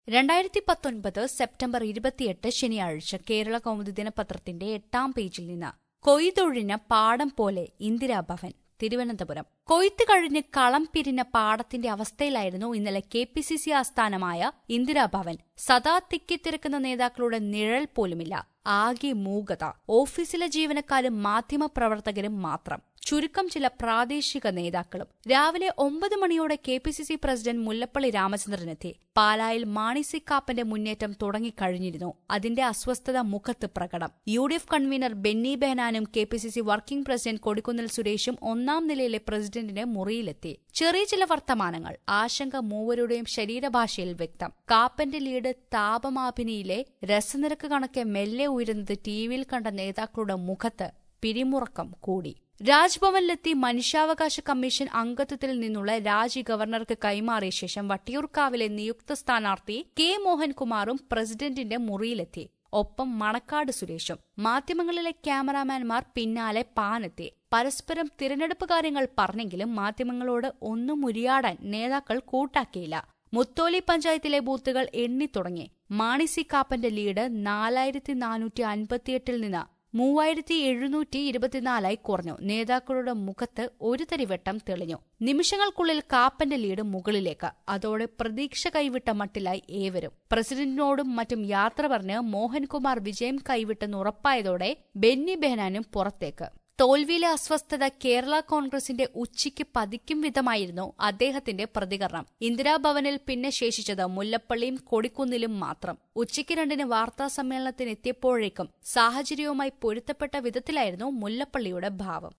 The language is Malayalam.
രണ്ടായിരത്തി പത്തൊൻപത് സെപ്റ്റംബർ ഇരുപത്തിയെട്ട് ശനിയാഴ്ച കേരള കൗമുദി ദിനപത്രത്തിന്റെ എട്ടാം പേജിൽ നിന്ന് കൊയ്തൊഴിഞ്ഞ പാടം പോലെ ഇന്ദിരാഭവൻ തിരുവനന്തപുരം കൊയ്ത്ത് കഴിഞ്ഞ് കളം പിരിഞ്ഞ പാടത്തിന്റെ അവസ്ഥയിലായിരുന്നു ഇന്നലെ കെ പി സി സി ആസ്ഥാനമായ ഇന്ദിരാഭവൻ സദാ തിക്കിത്തിരക്കുന്ന നേതാക്കളുടെ നിഴൽ പോലുമില്ല ആകെ മൂകത ഓഫീസിലെ ജീവനക്കാരും മാധ്യമപ്രവർത്തകരും മാത്രം ചുരുക്കം ചില പ്രാദേശിക നേതാക്കളും രാവിലെ ഒമ്പത് മണിയോടെ K P C C president Mullappally രാമചന്ദ്രനെത്തി പാലായിൽ മാണി സി കാപ്പന്റെ മുന്നേറ്റം തുടങ്ങിക്കഴിഞ്ഞിരുന്നു അതിന്റെ അസ്വസ്ഥത മുഖത്ത് പ്രകടം U D F convener Benny ബെഹനാനും K P C C working president Kodikunnil സുരേഷും ഒന്നാം നിലയിലെ പ്രസിഡന്റിന്റെ മുറിയിലെത്തി ചെറിയ ചില വർത്തമാനങ്ങൾ ആശങ്ക മൂവരുടെയും ശരീരഭാഷയിൽ വ്യക്തം കാപ്പന്റെ ലീഡ് താപമാഭിനിയിലെ രസനിരക്ക് കണക്കെ മെല്ലെ ഉയരുന്നത് ടിവിയിൽ കണ്ട നേതാക്കളുടെ മുഖത്ത് പിരിമുറക്കം കൂടി രാജ്ഭവനിലെത്തി മനുഷ്യാവകാശ കമ്മീഷൻ അംഗത്വത്തിൽ നിന്നുള്ള രാജി ഗവർണർക്ക് കൈമാറിയ ശേഷം വട്ടിയൂർക്കാവിലെ നിയുക്ത സ്ഥാനാർത്ഥി കെ മോഹൻകുമാറും പ്രസിഡന്റിന്റെ മുറിയിലെത്തി ഒപ്പം മണക്കാട് സുരേഷും മാധ്യമങ്ങളിലെ ക്യാമറാമാൻമാർ പിന്നാലെ പാനെത്തി പരസ്പരം തിരഞ്ഞെടുപ്പ് കാര്യങ്ങൾ പറഞ്ഞെങ്കിലും മാധ്യമങ്ങളോട് ഒന്നും ഉരിയാടാൻ നേതാക്കൾ കൂട്ടാക്കിയില്ല മുത്തോലി പഞ്ചായത്തിലെ ബൂത്തുകൾ എണ്ണിത്തുടങ്ങി മാണി സി കാപ്പന്റെ ലീഡ് നാലായിരത്തി നാനൂറ്റി അൻപത്തിയെട്ടിൽ നിന്ന് മൂവായിരത്തി എഴുന്നൂറ്റി ഇരുപത്തിനാലായി കുറഞ്ഞു നേതാക്കളുടെ മുഖത്ത് ഒരു തരി വെട്ടം തെളിഞ്ഞു നിമിഷങ്ങൾക്കുള്ളിൽ കാപ്പന്റെ ലീഡ് മുകളിലേക്ക് അതോടെ പ്രതീക്ഷ കൈവിട്ട മട്ടിലായി ഏവരും പ്രസിഡന്റിനോടും മറ്റും യാത്ര പറഞ്ഞ് മോഹൻകുമാർ വിജയം കൈവിട്ടെന്ന് ഉറപ്പായതോടെ ബെന്നി ബെഹനാനും പുറത്തേക്ക് തോൽവിയിലെ അസ്വസ്ഥത കേരള കോൺഗ്രസിന്റെ ഉച്ചയ്ക്ക് പതിക്കും വിധമായിരുന്നു അദ്ദേഹത്തിന്റെ പ്രതികരണം ഇന്ദിരാഭവനിൽ പിന്നെ ശേഷിച്ചത് മുല്ലപ്പള്ളിയും കൊടിക്കുന്നിലും മാത്രം ഉച്ചയ്ക്ക് രണ്ടിന് വാർത്താ സമ്മേളനത്തിനെത്തിയപ്പോഴേക്കും സാഹചര്യവുമായി പൊരുത്തപ്പെട്ട വിധത്തിലായിരുന്നു മുല്ലപ്പള്ളിയുടെ ഭാവം